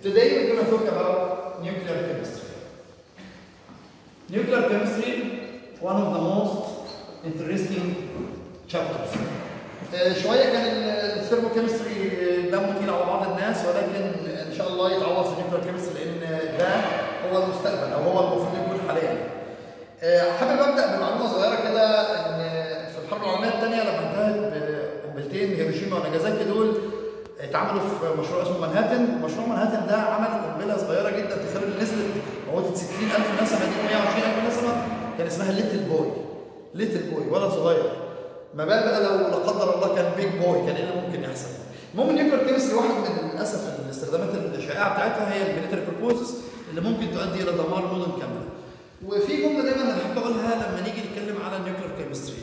Today we're going to talk about nuclear chemistry. Nuclear chemistry, one of the most interesting chapters. آه، شويه كان الثيرمو كيمستري دمه تقيل على بعض الناس ولكن ان شاء الله يتعوض في النيوكلير كيمستري لان ده هو المستقبل او هو المفروض يكون حاليا. آه، حابب ابدا بمعلومه صغيره كده ان في الحرب العالميه الثانيه لما انتهت بقنبلتين هيروشيما وناجازاكي دول اتعملوا في مشروع اسمه مانهاتن ومشروع مانهاتن ده عمل قنبله صغيره جدا تخيل اللي نزلت موتت 60000 نسمه دي 120000 نسمه كان اسمها ليتل بوي ليتل بوي ولد صغير ما بال بقى لو لا قدر الله كان بيج بوي كان ايه اللي ممكن يحصل المهم النيوكلير كيمستري واحد من للاسف الاستخدامات الشائعه بتاعتها هي الميليتري بروبوزز اللي ممكن تؤدي الى دمار مدن كامله وفي جمله دايما انا بحب اقولها لما نيجي نتكلم على النيوكلير كيمستري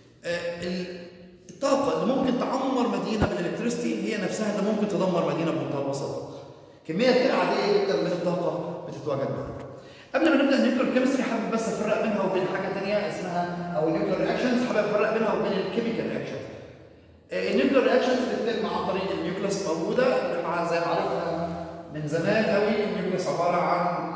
الطاقه اللي ممكن تعمر مدينه بالالكتريستي هي نفسها اللي ممكن تدمر مدينه بمنتهى البساطه كميه غير عاديه جدا من الطاقه بتتواجد معاها قبل ما نبدا النيوكلير كيمستري حابب بس افرق بينها وبين حاجه ثانيه اسمها او النيوكلير رياكشنز حابب افرق بينها وبين الكيميكال رياكشنز النيوكلير رياكشنز بتتم عن طريق النيوكليس موجوده احنا زي ما عرفنا من زمان قوي النيوكليس عباره عن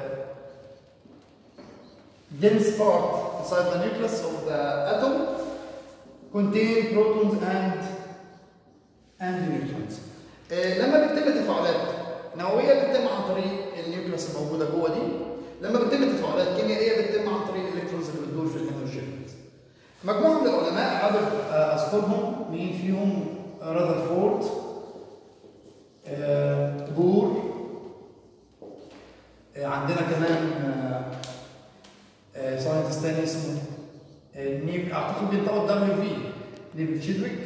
dense part inside the nucleus of the atom contain protons and and neutrons. آه لما بتتم تفاعلات نوويه بتتم عن طريق النيوكليس الموجوده جوه دي لما بتتم تفاعلات كيميائيه بتتم عن طريق الالكترونز اللي بتدور في الانرجيز مجموعه من العلماء حابب اذكرهم مين فيهم راذرفورد آه بور آه عندنا كمان ساينتست تاني اسمه نيب اعتقد بينطقوا الدبليو في نيب تشيدويك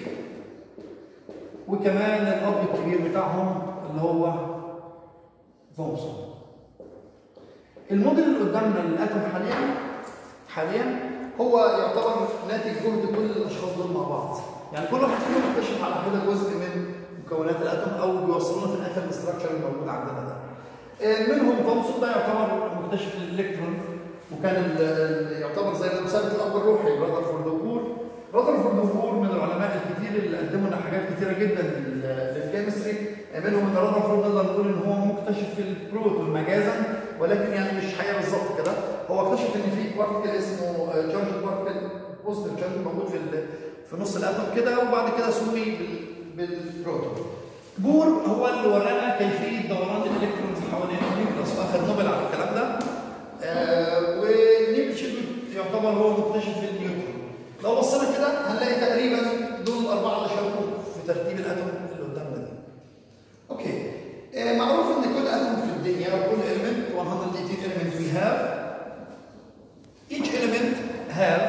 وكمان الاب الكبير بتاعهم اللي هو ثومسون الموديل اللي قدامنا للاتوم حاليا حاليا هو يعتبر ناتج جهد كل الاشخاص دول مع بعض يعني كل واحد فيهم اكتشف على حده جزء من مكونات الاتوم او بيوصلونا في الاخر الاستراكشر الموجود عندنا ده منهم ثومسون ده يعتبر مكتشف الالكترون وكان يعتبر زي المثال الاب الروحي رذرفورد وبور رذرفورد وبور من العلماء الكتير اللي قدموا لنا حاجات كتيره جدا للكيمستري منهم ان رذرفورد نقدر نقول ان هو مكتشف البروتون مجازا ولكن يعني مش حقيقه بالظبط كده هو اكتشف ان في بارتكل اسمه تشارج بارتكل بوزيتيف تشارج موجود في في نص الاتوم كده وبعد كده سمي بالبروتون بور هو اللي ورانا كيفيه دوران الالكترونز حوالين النيوكليوس واخذ نوبل على الكلام ده آه ونيوتن يعتبر هو مكتشف النيوتن لو بصينا كده هنلاقي تقريبا دول الاربعه اللي شاركوا في ترتيب الاتوم اللي قدامنا دي. اوكي آه معروف ان كل اتوم في الدنيا كل element 118 element we have each element have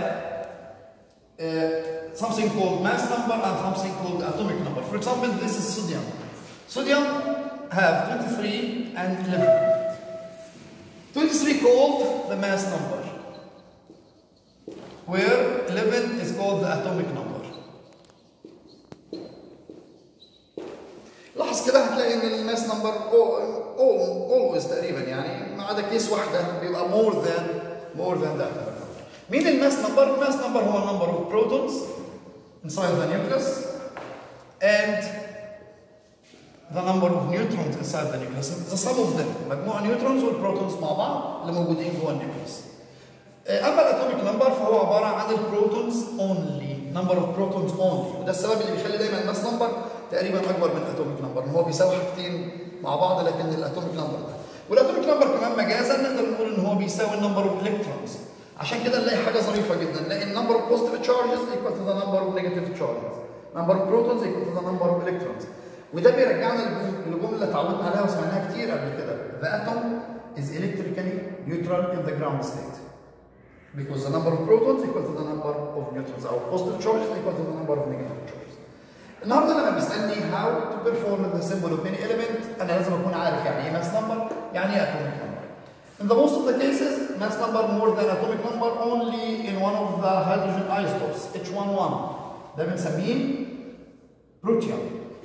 uh, something called mass number and something called atomic number. For example, this is sodium. Sodium have 23 and 11. 23 called the mass number, where 11 is called the atomic number. لاحظ كده هتلاقي ان الماس نمبر always تقريبا يعني ما عدا كيس واحده بيبقى more than more than that. مين الماس نمبر؟ الماس نمبر هو number of protons inside the nucleus and the number of neutrons inside the nucleus the sum of them مجموع نيوترونز والبروتونز مع بعض اللي موجودين جوه النيوكليوس اما الاتوميك نمبر فهو عباره عن البروتونز اونلي نمبر اوف بروتونز اونلي وده السبب اللي بيخلي دايما الماس نمبر تقريبا اكبر من الاتوميك نمبر ان هو بيساوي حاجتين مع بعض لكن الاتوميك نمبر ده والاتوميك نمبر كمان مجازا نقدر نقول ان هو بيساوي النمبر اوف الكترونز عشان كده نلاقي حاجه ظريفه جدا نلاقي النمبر اوف بوزيتيف تشارجز ايكوال تو ذا نمبر اوف نيجاتيف تشارجز نمبر اوف بروتونز ايكوال تو ذا نمبر اوف الكترونز وده بيرجعنا للجمله اللي اتعودنا عليها وسمعناها كتير قبل كده the atom is electrically neutral in the ground state because the number of protons equal to the number of neutrons او positive charges equal to the number of negative charges النهارده لما بيسالني how to perform the symbol of many element انا لازم اكون عارف يعني ايه mass number يعني ايه atomic number In the most of the cases, mass number more than atomic number only in one of the hydrogen isotopes, H11. ده بنسميه بروتيوم.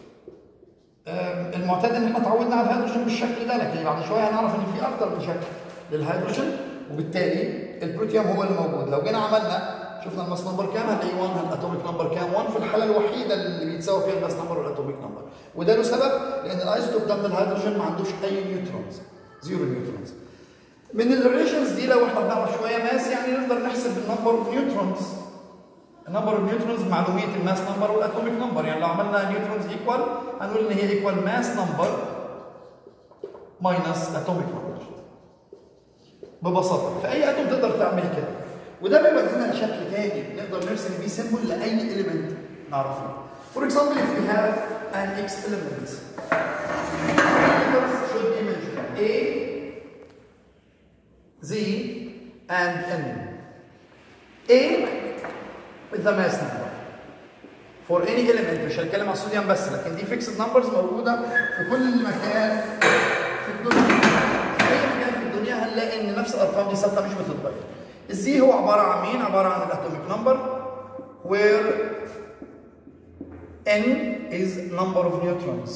المعتاد ان احنا اتعودنا على الهيدروجين بالشكل ده لكن بعد شويه هنعرف ان في اكتر من شكل للهيدروجين وبالتالي البروتيوم هو اللي موجود لو جينا عملنا شفنا الماس نمبر كام هنلاقي 1 الاتوميك نمبر كام 1 في الحاله الوحيده اللي بيتساوي فيها الماس نمبر والاتوميك نمبر وده له سبب لان الايزوتوب ده من الهيدروجين ما عندوش اي نيوترونز زيرو نيوترونز من الريليشنز دي لو احنا بنعرف شويه ماس يعني نقدر نحسب النمبر اوف نيوترونز النمبر اوف نيوترونز معلوميه الماس نمبر والاتوميك نمبر يعني لو عملنا نيوترونز ايكوال هنقول ان هي ايكوال ماس نمبر ماينس اتوميك نمبر ببساطه في اي اتوم تقدر تعمل كده وده بيودينا لشكل تاني نقدر نرسم بيه سيمبل لاي اليمنت نعرفه For example, if we have an X element, letters should be mentioned A, Z, and N. A with the mass number. For any element مش هنتكلم على الصوديوم بس لكن دي fixed numbers موجوده في كل مكان في الدنيا. في اي مكان في الدنيا هنلاقي ان نفس الارقام دي ثابته مش بتتغير. الزي هو عباره عن مين؟ عباره عن الاتوميك نمبر where n is number of neutrons.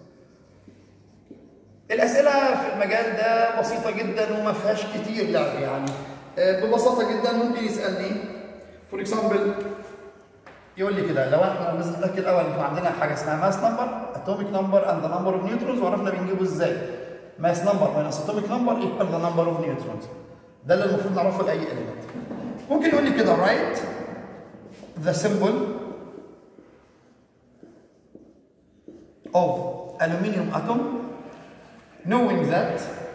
الاسئله في المجال ده بسيطه جدا وما فيهاش كتير لعب يعني ببساطه جدا ممكن يسالني فور اكزامبل يقول لي كده لو احنا لازم نتاكد الاول ان احنا عندنا حاجه اسمها ماس نمبر اتوميك نمبر اند ذا نمبر اوف نيوترونز وعرفنا بنجيبه ازاي ماس نمبر ماينس اتوميك نمبر ايكوال ذا نمبر اوف نيوترونز ده اللي المفروض نعرفه لاي element ممكن يقول لي كده write the symbol of aluminium atom knowing that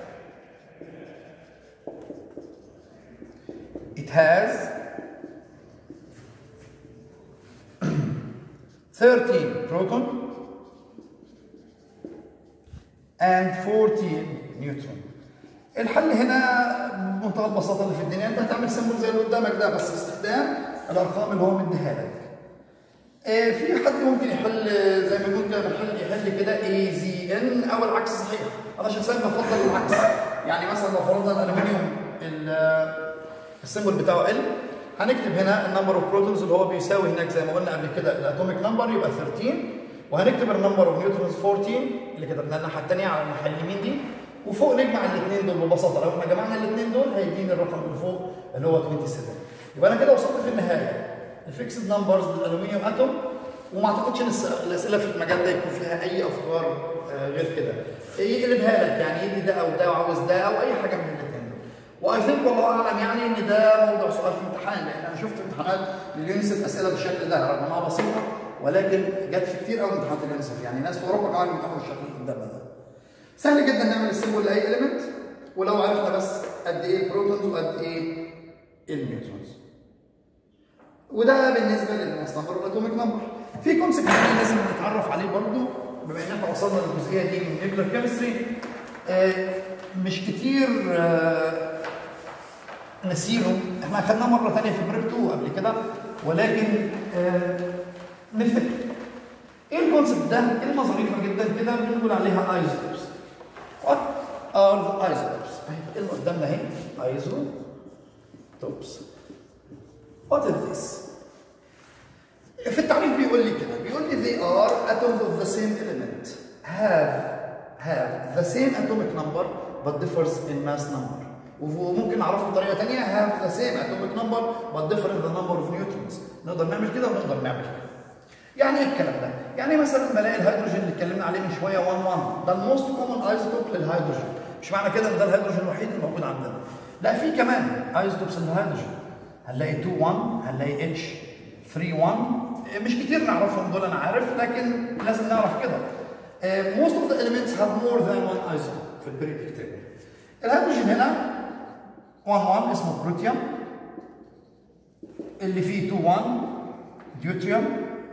it has 13 proton and 14 neutron الحل هنا بمنتهى البساطه اللي في الدنيا انت هتعمل سيمبل زي اللي قدامك ده بس استخدام الارقام اللي هو مديها لك آه، في حد ممكن يحل زي ما يقول كده يحل يحل كده اي زي ان او العكس صحيح انا شخصيا بفضل العكس يعني مثلا لو فرضنا الالومنيوم ال- السيمبل بتاعه ال هنكتب هنا النمبر اوف بروتونز اللي هو بيساوي هناك زي ما قلنا قبل كده الاتوميك نمبر يبقى 13 وهنكتب النمبر اوف نيوترونز 14 اللي كتبناها الناحيه الثانيه على الناحيه اليمين دي وفوق نجمع الاثنين دول ببساطه لو احنا جمعنا الاثنين دول هيديني الرقم اللي فوق اللي هو 27 يبقى انا كده وصلت في النهايه الفيكسد نمبرز للالومنيوم اتوم وما اعتقدش ان الس- الاسئله في المجال ده يكون فيها اي افكار آه، غير كده يقلبها لك يعني يدي ده او ده وعاوز ده او اي حاجه من الاثنين دول واي ثينك والله اعلم يعني ان ده موضوع سؤال في امتحان لان انا شفت امتحانات لليونيسف اسئله بالشكل ده رغم انها بسيطه ولكن جت في كتير قوي من امتحانات اليونيسف يعني ناس في اوروبا كمان بيمتحنوا بالشكل اللي قدامنا ده سهل جدا نعمل السيمبل لاي اليمنت ولو عرفنا بس قد ايه البروتونز وقد ايه النيوترونز وده بالنسبه للماس نمبر والاتوميك نمبر في كونسيبت تاني لازم نتعرف عليه برضو بما ان احنا وصلنا للجزئيه دي من نيوكلير كيمستري مش كتير آه، نسيره احنا اخدناه مره ثانيه في بريب 2 قبل كده ولكن آه، نفتكر ايه الكونسيبت ده؟ كلمه ظريفه جدا كده بنقول عليها ايزوتوبس. What are the isotopes؟ اهي اللي قدامنا اهي ايزوتوبس. What is this؟ في التعريف بيقول لي كده بيقول لي they are atoms of the same element have have the same atomic number but differs in mass number وممكن نعرفه بطريقه ثانيه have the same atomic number but differ in the number of neutrons نقدر نعمل كده ونقدر نعمل كده يعني ايه الكلام ده؟ يعني مثلا بلاقي الهيدروجين اللي اتكلمنا عليه من شويه 1 1 ده الموست كومن ايزوتوب للهيدروجين مش معنى كده ان ده الهيدروجين الوحيد اللي موجود عندنا لا في كمان ايزوتوبس للهيدروجين هنلاقي 2 1 هنلاقي اتش 3 1 مش كتير نعرفهم دول انا عارف لكن لازم نعرف كده Uh, most of the elements have more than one isotope في البريدك تيبل الهيدروجين هنا 1 1 اسمه بروتيوم اللي فيه 2 1 ديوتريوم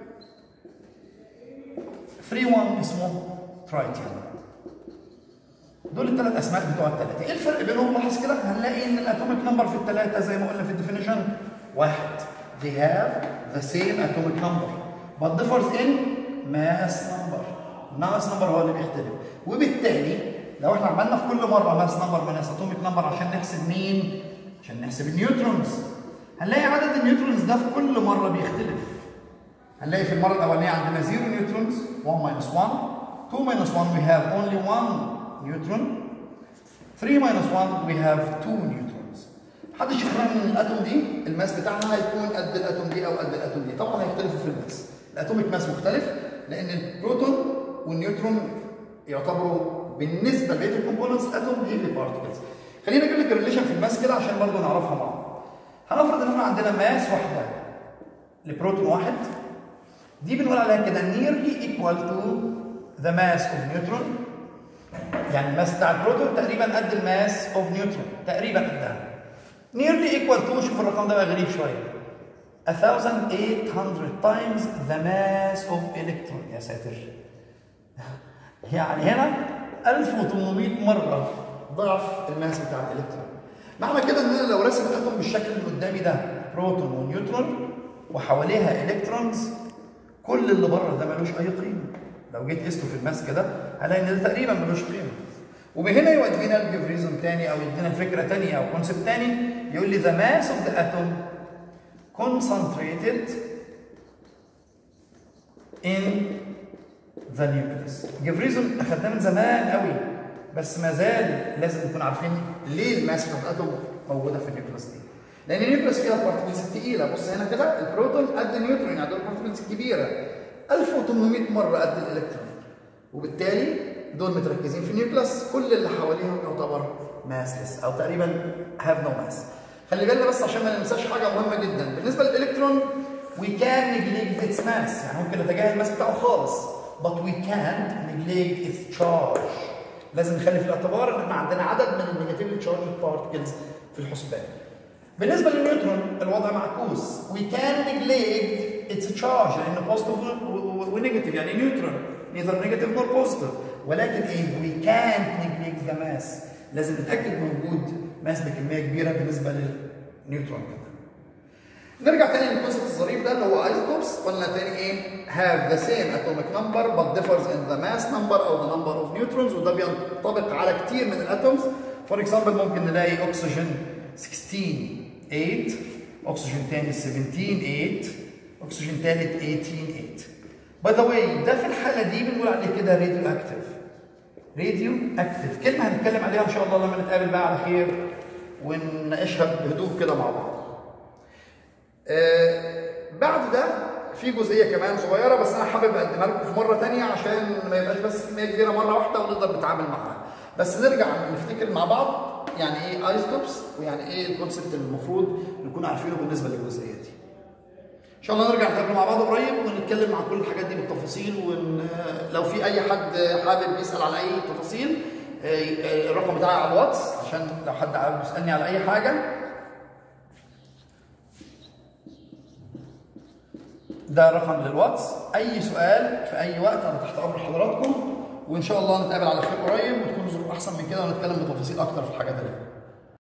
3 1 اسمه ترايتيوم دول الثلاث اسماء بتوع الثلاثه ايه الفرق بينهم لاحظ كده هنلاقي ان الاتوميك نمبر في الثلاثه زي ما قلنا في الديفينيشن واحد they have the same atomic number but differs in mass number mass number هو اللي بيختلف وبالتالي لو احنا عملنا في كل مره ماس نمبر ماينس اتوميك نمبر عشان نحسب مين عشان نحسب النيوترونز هنلاقي عدد النيوترونز ده في كل مره بيختلف هنلاقي في المره الاولانيه عندنا 0 نيوترونز 1 minus 1 2 minus 1 we have only 1 neutron 3 minus 1 we have 2 neutrons حد يشوف من الاتوم دي الماس بتاعها هيكون قد الاتوم دي او قد الاتوم دي طبعا هيختلفوا في الماس الاتوميك ماس مختلف لان البروتون والنيوترون يعتبروا بالنسبه لبقيه الكومبوننتس اتوم هيفي بارتكلز خلينا نجيب لك الريليشن في الماس كده عشان برضه نعرفها مع بعض هنفرض ان احنا عندنا ماس واحده لبروتون واحد دي بنقول عليها كده nearly equal to the mass of neutron يعني الماس بتاع البروتون تقريبا قد الماس اوف نيوترون تقريبا قدها nearly equal to شوف الرقم ده بقى غريب شويه 1800 times the mass of electron يا ساتر يعني هنا 1800 مره ضعف الماس بتاع الالكترون معنى كده ان انا لو رسم الاتوم بالشكل اللي قدامي ده بروتون ونيوترون وحواليها الكترونز كل اللي بره ده ملوش اي قيمه لو جيت قسته في الماس كده هلاقي ان ده تقريبا ملوش قيمه وبهنا يودينا الجبريزم تاني او يدينا فكره تانية او كونسبت تاني يقول لي the mass of the atom concentrated in the nucleus جبريزم اخدناه من زمان قوي بس ما زال لازم نكون عارفين ليه الماس بتاعت الاتوم موجوده في النيوكليوس دي لان النيوكليوس فيها البارتكلز الثقيله بص هنا كده البروتون قد النيوترون يعني دول البارتكلز الكبيره 1800 مره قد الالكترون وبالتالي دول متركزين في النيوكليوس كل اللي حواليهم يعتبر ماسلس او تقريبا هاف نو ماس خلي بالنا بس عشان ما ننساش حاجه مهمه جدا بالنسبه للالكترون وي كان نجليكت اتس ماس يعني ممكن نتجاهل الماس بتاعه خالص but we can't neglect its charge لازم نخلي في الاعتبار ان احنا عندنا عدد من النيجاتيفلي تشارج بارتكلز في الحسبان بالنسبه للنيوترون الوضع معكوس we can neglect its charge لانه بوزيتيف ونيجاتيف يعني نيوترون neither negative nor positive ولكن ايه we can't neglect the mass لازم نتاكد من وجود ماس بكميه كبيره بالنسبه للنيوترون كده نرجع تاني للكونسيبت الظريف ده اللي هو ايزوتوبس قلنا تاني ايه have the same atomic number but differs in the mass number او the number of neutrons وده بينطبق على كتير من الاتومز فور اكزامبل ممكن نلاقي اكسجين 16 8 اكسجين تاني 17 8 اكسجين تالت 18 8 باي ذا واي ده في الحاله دي بنقول عليه كده راديو اكتف راديو اكتف كلمه هنتكلم عليها ان شاء الله لما نتقابل بقى على خير ونناقشها بهدوء كده مع بعض آه بعد ده في جزئيه كمان صغيره بس انا حابب اقدمها لكم في مره ثانيه عشان ما يبقاش بس كميه كبيره مره واحده ونقدر نتعامل معاها بس نرجع نفتكر مع بعض يعني ايه ايزوتوبس ويعني ايه الكونسبت اللي المفروض نكون عارفينه بالنسبه للجزئيه دي ان شاء الله نرجع نتقابل مع بعض قريب ونتكلم عن كل الحاجات دي بالتفاصيل ولو في اي حد حابب يسال على اي تفاصيل الرقم بتاعي على الواتس عشان لو حد عاوز يسالني على اي حاجه ده رقم للواتس اي سؤال في اي وقت انا تحت امر حضراتكم وان شاء الله نتقابل على خير قريب وتكون ظروف احسن من كده ونتكلم بتفاصيل اكتر في الحاجات اللي